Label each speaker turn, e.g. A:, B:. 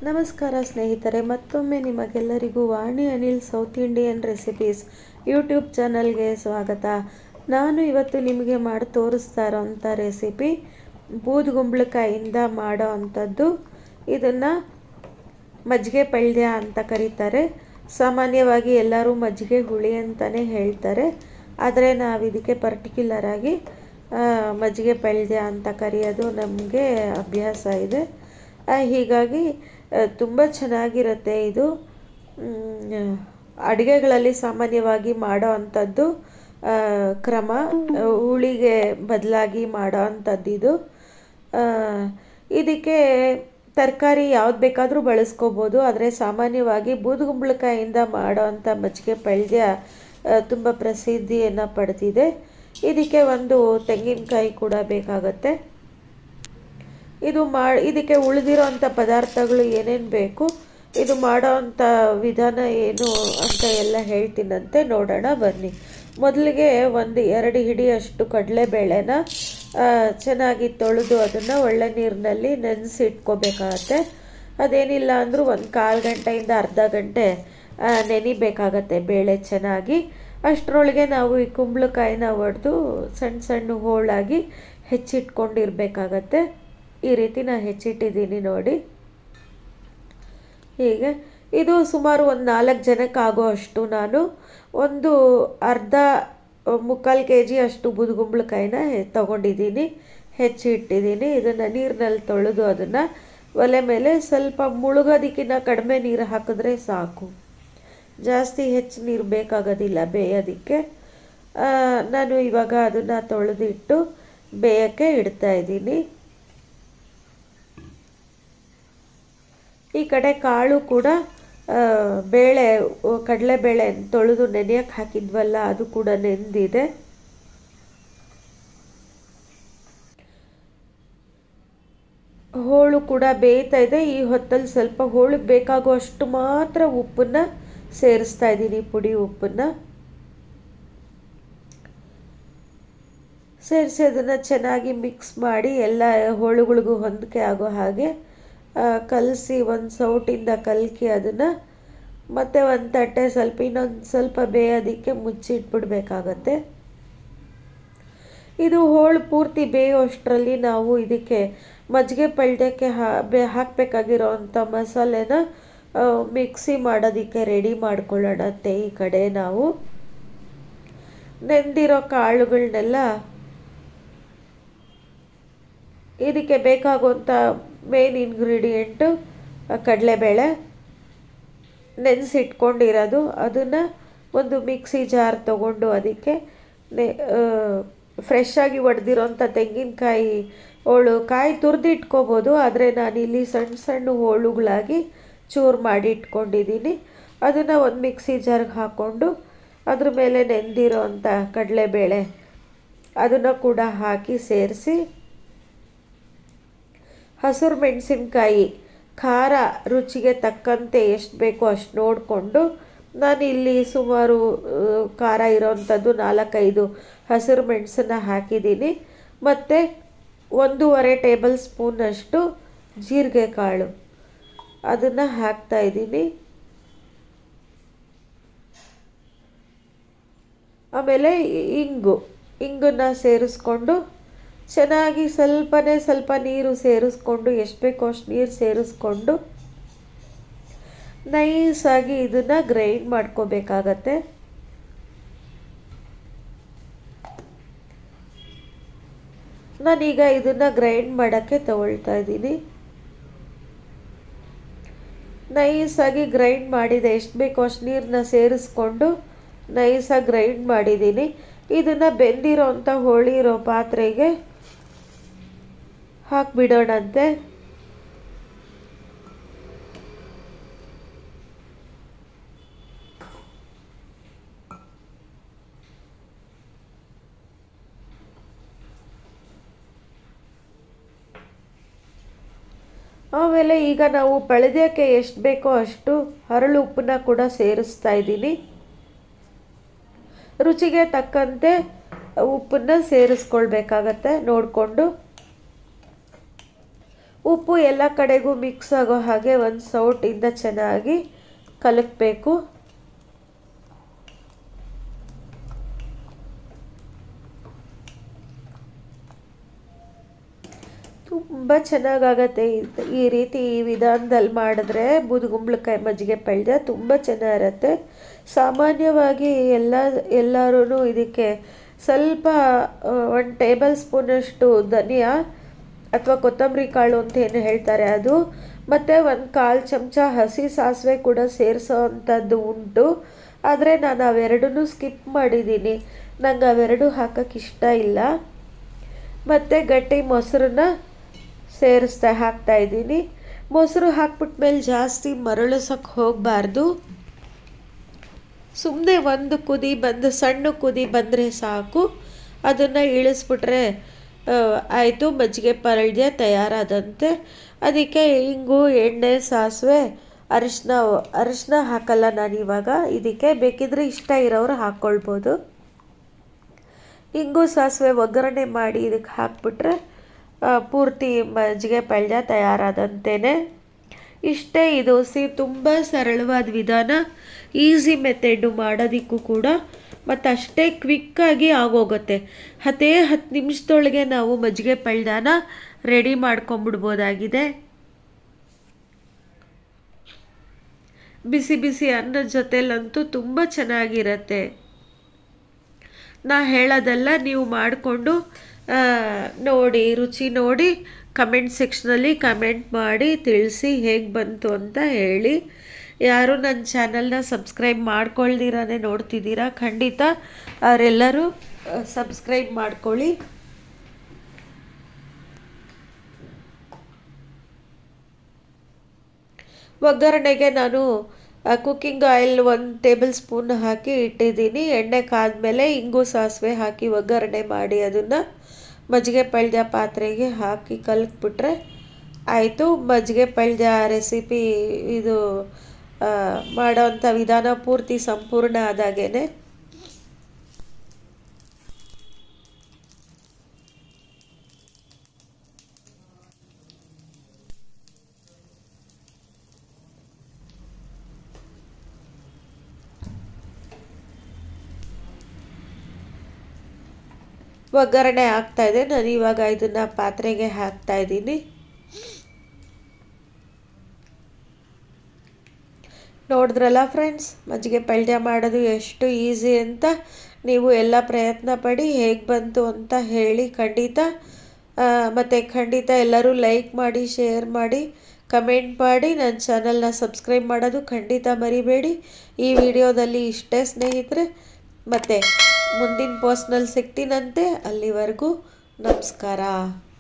A: ನಮಸ್ಕಾರ ಸ್ನೇಹಿತರೆ ಮತ್ತೊಮ್ಮೆ ನಿಮಗೆಲ್ಲರಿಗೂ Vani Anil South Indian recipes YouTube ಚಾನಲ್ಗೆ ಸ್ವಾಗತ ನಾನು ಇವತ್ತು ನಿಮಗೆ ಮಾಡಿ ತೋರಿಸ್ತಾ ಇರೋಂಥ ರೆಸಿಪಿ ಬೂದುಗುಂಬಳಕಾಯಿಂದ ಮಾಡೋ ಅಂಥದ್ದು ಇದನ್ನು ಮಜ್ಜಿಗೆ ಪಲ್ಯ ಅಂತ ಕರೀತಾರೆ ಸಾಮಾನ್ಯವಾಗಿ ಎಲ್ಲರೂ ಮಜ್ಜಿಗೆ ಹುಳಿ ಅಂತಲೇ ಹೇಳ್ತಾರೆ ಆದರೆ ನಾವು ಇದಕ್ಕೆ ಪರ್ಟಿಕ್ಯುಲರ್ ಆಗಿ ಆ, ಮಜ್ಜಿಗೆ ಪಲ್ಯ ಅಂತ ಕರೆಯೋದು ನಮಗೆ ಅಭ್ಯಾಸ ಇದೆ ಆ, ಹೀಗಾಗಿ ತುಂಬ ಚೆನ್ನಾಗಿರುತ್ತೆ ಇದು ಮ್, ಅಡುಗೆಗಳಲ್ಲಿ ಸಾಮಾನ್ಯವಾಗಿ ಮಾಡೋ ಅಂಥದ್ದು ಆ, ಕ್ರಮ ಆ, ಹುಳಿಗೆ ಬದಲಾಗಿ ಮಾಡೋ ಅಂಥದ್ದು ಇದು ಆ, ಇದಕ್ಕೆ ತರಕಾರಿ ಯಾವ್ದು ಬೇಕಾದರೂ ಬಳಸ್ಕೋಬೋದು ಆದರೆ ಸಾಮಾನ್ಯವಾಗಿ ಬೂದುಗುಂಬಳಕಾಯಿಂದ ಮಾಡೋ ಅಂಥ ಮಜ್ಜಿಗೆ ಪಲ್ಯ ತುಂಬ ಪ್ರಸಿದ್ಧಿಯನ್ನು ಪಡೆದಿದೆ ಇದಕ್ಕೆ ಒಂದು ತೆಂಗಿನಕಾಯಿ ಕೂಡ ಬೇಕಾಗತ್ತೆ ಇದು ಮಾ ಇದಕ್ಕೆ ಉಳಿದಿರೋ ಅಂಥ ಪದಾರ್ಥಗಳು ಏನೇನು ಬೇಕು ಇದು ಮಾಡೋ ಅಂಥ ವಿಧಾನ ಏನು ಅಂತ ಎಲ್ಲ ಹೇಳ್ತೀನಂತೆ ನೋಡೋಣ ಬನ್ನಿ ಮೊದಲಿಗೆ ಒಂದು ಎರಡು ಹಿಡಿಯಷ್ಟು ಕಡಲೆಬೇಳೆನ ಆ, ಚೆನ್ನಾಗಿ ತೊಳೆದು ಅದನ್ನು ಒಳ್ಳೆ ನೀರಿನಲ್ಲಿ ನೆನೆಸಿಟ್ಕೋಬೇಕಾಗತ್ತೆ ಅದೇನಿಲ್ಲ ಅಂದರೂ ಒಂದು ಕಾಲು ಗಂಟೆಯಿಂದ ಅರ್ಧ ಗಂಟೆ ಆ, ನೆನಿಬೇಕಾಗತ್ತೆ ಬೇಳೆ ಚೆನ್ನಾಗಿ ಅಷ್ಟರೊಳಗೆ ನಾವು ಈ ಕುಂಬಳಕಾಯಿನ ಒಡೆದು ಸಣ್ಣ ಸಣ್ಣ ಹೋಳಾಗಿ ಹೆಚ್ಚಿಟ್ಕೊಂಡಿರ್ಬೇಕಾಗತ್ತೆ ಈ ರೀತಿ ನಾನು ಹೆಚ್ಚಿಟ್ಟಿದ್ದೀನಿ ನೋಡಿ ಹೀಗೆ ಇದು ಸುಮಾರು ಒಂದು ನಾಲ್ಕು ಜನಕ್ಕೆ ಆಗೋ ಅಷ್ಟು ನಾನು ಒಂದು ಅರ್ಧ ಮುಕ್ಕಾಲು ಕೆ ಜಿ ಅಷ್ಟು ಬೂದುಗುಂಬಳಕಾಯಿನ ತಗೊಂಡಿದ್ದೀನಿ ಹೆಚ್ಚಿ ಇಟ್ಟಿದ್ದೀನಿ ಇದನ್ನು ನೀರಿನಲ್ಲಿ ತೊಳೆದು ಅದನ್ನು ಒಲೆ ಮೇಲೆ ಸ್ವಲ್ಪ ಮುಳುಗೋದಕ್ಕಿಂತ ಕಡಿಮೆ ನೀರು ಹಾಕಿದ್ರೆ ಸಾಕು ಜಾಸ್ತಿ ಹೆಚ್ಚು ನೀರು ಬೇಕಾಗೋದಿಲ್ಲ ಬೇಯೋದಕ್ಕೆ ಆ, ನಾನು ಇವಾಗ ಅದನ್ನು ತೊಳೆದಿಟ್ಟು ಬೇಯೋಕ್ಕೆ ಇಡ್ತಾ ಇದ್ದೀನಿ ಈ ಕಡೆ ಕಾಳು ಕೂಡ ಆ, ಬೇಳೆ ಕಡಲೆಬೇಳೆ ತೊಳೆದು ನೆನೆಯಕ್ಕೆ ಹಾಕಿದ್ವಲ್ಲ ಅದು ಕೂಡ ನೆಂದಿದೆ ಹೋಳು ಕೂಡ ಬೇಯ್ತಾ ಇದೆ ಈ ಹೊತ್ತಲ್ಲಿ ಸ್ವಲ್ಪ ಹೋಳಿಗೆ ಬೇಕಾಗೋ ಅಷ್ಟು ಮಾತ್ರ ಉಪ್ಪನ್ನ ಸೇರಿಸ್ತಾ ಇದ್ದೀನಿ ಪುಡಿ ಉಪ್ಪನ್ನ ಸೇರಿಸಿ ಅದನ್ನು ಚೆನ್ನಾಗಿ ಮಿಕ್ಸ್ ಮಾಡಿ ಎಲ್ಲ ಹೋಳುಗಳಿಗೂ ಹೊಂದಿಕೆ ಆಗೋ ಹಾಗೆ ಕಲಸಿ ಒಂದು ಸೌಟಿಂದ ಕಲಕಿ ಅದನ್ನು ಮತ್ತೆ ಒಂದು ತಟ್ಟೆ ಸ್ವಲ್ಪ ಇನ್ನೊಂದು ಸ್ವಲ್ಪ ಬೇಯೋದಕ್ಕೆ ಮುಚ್ಚಿಟ್ಬಿಡ್ಬೇಕಾಗತ್ತೆ ಇದು ಹೋಳು ಪೂರ್ತಿ ಬೇಯೋ ಅಷ್ಟರಲ್ಲಿ ನಾವು ಇದಕ್ಕೆ ಮಜ್ಜಿಗೆ ಪಲ್ಯಕ್ಕೆ ಹಾ ಬೇ ಹಾಕಬೇಕಾಗಿರೋ ಅಂಥ ಮಸಾಲೆನ ಆ, ಮಿಕ್ಸಿ ಮಾಡೋದಕ್ಕೆ ರೆಡಿ ಮಾಡ್ಕೊಳ್ಳೋಣಂತೆ ಈ ಕಡೆ ನಾವು ನೆಂದಿರೋ ಕಾಳುಗಳನ್ನೆಲ್ಲ ಇದಕ್ಕೆ ಬೇಕಾಗುವಂಥ ಮೇನ್ ಇಂಗ್ರೀಡಿಯೆಂಟು ಕಡಲೆಬೇಳೆ ನೆನೆಸಿಟ್ಕೊಂಡಿರೋದು ಅದನ್ನು ಒಂದು ಮಿಕ್ಸಿ ಜಾರ್ ತಗೊಂಡು ಅದಕ್ಕೆ ನೆ ಫ್ರೆಶ್ ಆಗಿ ಒಡೆದಿರೋಂಥ ತೆಂಗಿನಕಾಯಿ ಹೋಳು ಕಾಯಿ ತುರಿದಿಟ್ಕೋಬೋದು ಆದರೆ ನಾನಿಲ್ಲಿ ಸಣ್ಣ ಸಣ್ಣ ಹೋಳುಗಳಾಗಿ ಚೂರು ಮಾಡಿ ಇಟ್ಕೊಂಡಿದ್ದೀನಿ ಅದನ್ನು ಒಂದು ಮಿಕ್ಸಿ ಜಾರ್ಗೆ ಹಾಕ್ಕೊಂಡು ಅದ್ರ ಮೇಲೆ ನೆಂದಿರೋ ಅಂಥ ಕಡಲೆಬೇಳೆ ಅದನ್ನು ಕೂಡ ಹಾಕಿ ಸೇರಿಸಿ ಹಸಿರು ಮೆಣಸಿನ್ಕಾಯಿ ಖಾರ ರುಚಿಗೆ ತಕ್ಕಂತೆ ಎಷ್ಟು ಬೇಕೋ ಅಷ್ಟು ನೋಡಿಕೊಂಡು ನಾನು ಇಲ್ಲಿ ಸುಮಾರು ಆ, ಖಾರ ಇರೋವಂಥದ್ದು ನಾಲ್ಕೈದು ಹಸಿರು ಮೆಣಸನ್ನು ಹಾಕಿದ್ದೀನಿ ಮತ್ತು ಒಂದೂವರೆ ಟೇಬಲ್ ಸ್ಪೂನಷ್ಟು ಜೀರಿಗೆ ಕಾಳು ಅದನ್ನು ಹಾಕ್ತಾ ಇದ್ದೀನಿ ಆಮೇಲೆ ಇಂಗು ಇಂಗನ್ನು ಸೇರಿಸ್ಕೊಂಡು ಚೆನ್ನಾಗಿ ಸ್ವಲ್ಪನೇ ಸ್ವಲ್ಪ ನೀರು ಸೇರಿಸ್ಕೊಂಡು ಎಷ್ಟು ಬೇಕೋ ಅಷ್ಟು ನೀರು ಸೇರಿಸ್ಕೊಂಡು ನೈಸಾಗಿ ಇದನ್ನು ಗ್ರೈಂಡ್ ಮಾಡ್ಕೋಬೇಕಾಗತ್ತೆ ನಾನೀಗ ಇದನ್ನು ಗ್ರೈಂಡ್ ಮಾಡೋಕ್ಕೆ ತಗೊಳ್ತಾ ಇದ್ದೀನಿ ನೈಸಾಗಿ ಗ್ರೈಂಡ್ ಮಾಡಿದೆ ಎಷ್ಟು ಬೇಕೋ ಅಷ್ಟು ನೀರನ್ನ ಸೇರಿಸ್ಕೊಂಡು ನೈಸಾಗಿ ಗ್ರೈಂಡ್ ಮಾಡಿದ್ದೀನಿ ಇದನ್ನು ಬೆಂದಿರೋ ಅಂಥ ಹೋಳಿ ಇರೋ ಪಾತ್ರೆಗೆ ಹಾಕ್ಬಿಡೋಣಂತೆ ಆಮೇಲೆ ಈಗ ನಾವು ಪಳೆದಕ್ಕೆ ಎಷ್ಟು ಬೇಕೋ ಅಷ್ಟು ಹರಳು ಉಪ್ಪನ್ನ ಕೂಡ ಸೇರಿಸ್ತಾ ಇದ್ದೀನಿ ರುಚಿಗೆ ತಕ್ಕಂತೆ ಉಪ್ಪನ್ನ ಸೇರಿಸ್ಕೊಳ್ಬೇಕಾಗತ್ತೆ ನೋಡಿಕೊಂಡು ಉಪ್ಪು ಎಲ್ಲ ಕಡೆಗೂ ಮಿಕ್ಸ್ ಆಗೋ ಹಾಗೆ ಒಂದು ಸೌಟಿಂದ ಚೆನ್ನಾಗಿ ಕಲಕಬೇಕು ತುಂಬ ಚೆನ್ನಾಗಾಗತ್ತೆ ಇದ್- ಈ ರೀತಿ ಈ ವಿಧಾನದಲ್ಲಿ ಮಾಡಿದ್ರೆ ಬೂದುಗುಂಬಳಕಾಯಿ ಮಜ್ಜಿಗೆ ಪಲ್ಯ ತುಂಬ ಚೆನ್ನಾಗಿರತ್ತೆ ಸಾಮಾನ್ಯವಾಗಿ ಎಲ್ಲ ಎಲ್ಲರೂ ಇದಕ್ಕೆ ಸ್ವಲ್ಪ ಒಂದು ಟೇಬಲ್ ಸ್ಪೂನಷ್ಟು ಧನಿಯಾ ಅಥವಾ ಕೊತ್ತಂಬರಿ ಕಾಳು ಅಂತ ಏನು ಹೇಳ್ತಾರೆ ಅದು ಮತ್ತು ಒಂದು ಕಾಲು ಚಮಚ ಹಸಿ ಸಾಸಿವೆ ಕೂಡ ಸೇರಿಸೋ ಅಂಥದ್ದು ಉಂಟು ಆದರೆ ನಾನು ಅವೆರಡನ್ನೂ ಸ್ಕಿಪ್ ಮಾಡಿದ್ದೀನಿ ನಂಗೆ ಅವೆರಡು ಹಾಕೋಕ್ಕೆ ಇಷ್ಟ ಇಲ್ಲ ಮತ್ತು ಗಟ್ಟಿ ಮೊಸರನ್ನ ಸೇರಿಸ್ತಾ ಹಾಕ್ತಾ ಇದ್ದೀನಿ ಮೊಸರು ಹಾಕ್ಬಿಟ್ಮೇಲೆ ಜಾಸ್ತಿ ಮರಳಿಸೋಕ್ಕೆ ಹೋಗಬಾರ್ದು ಸುಮ್ಮನೆ ಒಂದು ಕುದಿ ಬಂದು ಸಣ್ಣ ಕುದಿ ಬಂದರೆ ಸಾಕು ಅದನ್ನು ಇಳಿಸ್ಬಿಟ್ರೆ ಆಯಿತು ಮಜ್ಜಿಗೆ ಪಲ್ಯ ತಯಾರಾದಂತೆ ಅದಕ್ಕೆ ಇಂಗು ಎಣ್ಣೆ ಸಾಸಿವೆ ಅರಿಶಿನ ಅರಿಶಿನ ಹಾಕಲ್ಲ ನಾನು ಇವಾಗ ಇದಕ್ಕೆ ಬೇಕಿದ್ರೆ ಇಷ್ಟ ಇರೋರು ಹಾಕ್ಕೊಳ್ಬೋದು ಇಂಗು ಸಾಸಿವೆ ಒಗ್ಗರಣೆ ಮಾಡಿ ಇದಕ್ಕೆ ಹಾಕ್ಬಿಟ್ರೆ ಆ, ಪೂರ್ತಿ ಮಜ್ಜಿಗೆ ಪಲ್ಯ ತಯಾರಾದಂತೆಯೇ ಇಷ್ಟೇ ಇದು ಸಿ ತುಂಬ ಸರಳವಾದ ವಿಧಾನ ಈಸಿ ಮೆಥೆಡು ಮಾಡೋದಕ್ಕೂ ಕೂಡ ಮತ್ತು ಅಷ್ಟೇ ಕ್ವಿಕ್ಕಾಗಿ ಆಗೋಗುತ್ತೆ ಹತ್ತೇ ಹತ್ತು ನಿಮಿಷದೊಳಗೆ ನಾವು ಮಜ್ಜಿಗೆ ಪಲ್ಯನ ರೆಡಿ ಮಾಡ್ಕೊಂಬಿಡ್ಬೋದಾಗಿದೆ ಬಿಸಿ ಬಿಸಿ ಅನ್ನದ ಜೊತೆಲಂತೂ ತುಂಬ ಚೆನ್ನಾಗಿರತ್ತೆ ನಾ ಹೇಳೋದೆಲ್ಲ ನೀವು ಮಾಡಿಕೊಂಡು ನೋಡಿ ರುಚಿ ನೋಡಿ ಕಮೆಂಟ್ ಸೆಕ್ಷನಲ್ಲಿ ಕಮೆಂಟ್ ಮಾಡಿ ತಿಳಿಸಿ ಹೇಗೆ ಬಂತು ಅಂತ ಹೇಳಿ ಯಾರು ನನ್ನ ಚಾನಲ್ನ ಸಬ್ಸ್ಕ್ರೈಬ್ ಮಾಡ್ಕೊಳ್ದಿರಾನೆ ನೋಡ್ತಿದ್ದೀರಾ ಖಂಡಿತ ಅವರೆಲ್ಲರೂ ಸಬ್ಸ್ಕ್ರೈಬ್ ಮಾಡ್ಕೊಳ್ಳಿ ಒಗ್ಗರಣೆಗೆ ನಾನು ಕುಕ್ಕಿಂಗ್ ಆಯಿಲ್ ಒಂದು ಟೇಬಲ್ ಸ್ಪೂನ್ ಹಾಕಿ ಇಟ್ಟಿದ್ದೀನಿ ಎಣ್ಣೆ ಕಾದ್ಮೇಲೆ ಇಂಗು ಸಾಸಿವೆ ಹಾಕಿ ಒಗ್ಗರಣೆ ಮಾಡಿ ಅದನ್ನು ಮಜ್ಜಿಗೆ ಪಲ್ಯ ಪಾತ್ರೆಗೆ ಹಾಕಿ ಕಲಕ್ಬಿಟ್ರೆ ಆಯಿತು ಮಜ್ಜಿಗೆ ಪಲ್ಯ ರೆಸಿಪಿ ಇದು ಆ, ಮಾಡೋವಂಥ ವಿಧಾನ ಪೂರ್ತಿ ಸಂಪೂರ್ಣ ಆದಾಗೇನೆ ಒಗ್ಗರಣೆ ಆಗ್ತಾ ಇದೆ ನಾನು ಇವಾಗ ಇದನ್ನು ಪಾತ್ರೆಗೆ ಹಾಕ್ತಾ ಇದ್ದೀನಿ ನೋಡಿದ್ರಲ್ಲ ಫ್ರೆಂಡ್ಸ್ ಮಜ್ಜಿಗೆ ಪಲ್ಯ ಮಾಡೋದು ಎಷ್ಟು ಈಸಿ ಅಂತ ನೀವು ಎಲ್ಲ ಪ್ರಯತ್ನ ಪಡಿ ಹೇಗೆ ಬಂತು ಅಂತ ಹೇಳಿ ಖಂಡಿತ ಮತ್ತು ಖಂಡಿತ ಎಲ್ಲರೂ ಲೈಕ್ ಮಾಡಿ ಶೇರ್ ಮಾಡಿ ಕಮೆಂಟ್ ಮಾಡಿ ನನ್ನ ಚಾನಲ್ನ ಸಬ್ಸ್ಕ್ರೈಬ್ ಮಾಡೋದು ಖಂಡಿತ ಮರಿಬೇಡಿ ಈ ವಿಡಿಯೋದಲ್ಲಿ ಇಷ್ಟೇ ಸ್ನೇಹಿತರೆ ಮತ್ತು ಮುಂದಿನ ಪೋಸ್ಟ್ನಲ್ಲಿ ಸಿಗ್ತೀನಂತೆ ಅಲ್ಲಿವರೆಗೂ ನಮಸ್ಕಾರ